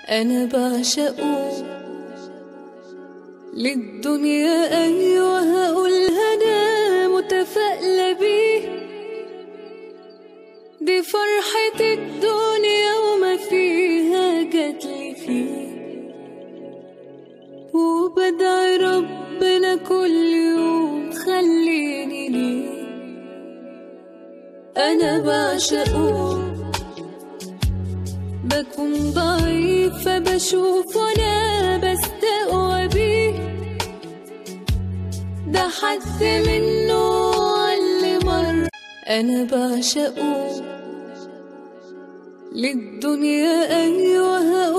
أنا بعشقه للدنيا أيوة هقولها أنا متفائلة بيه دي فرحة الدنيا وما فيها جاتلي فيه وبدعي ربنا كل يوم خليني ليه أنا بعشقه بكون ضعيفة بشوف وأنا بستقوى بيه ده حد منه اللي مر أنا بعشقه للدنيا أيوة هقول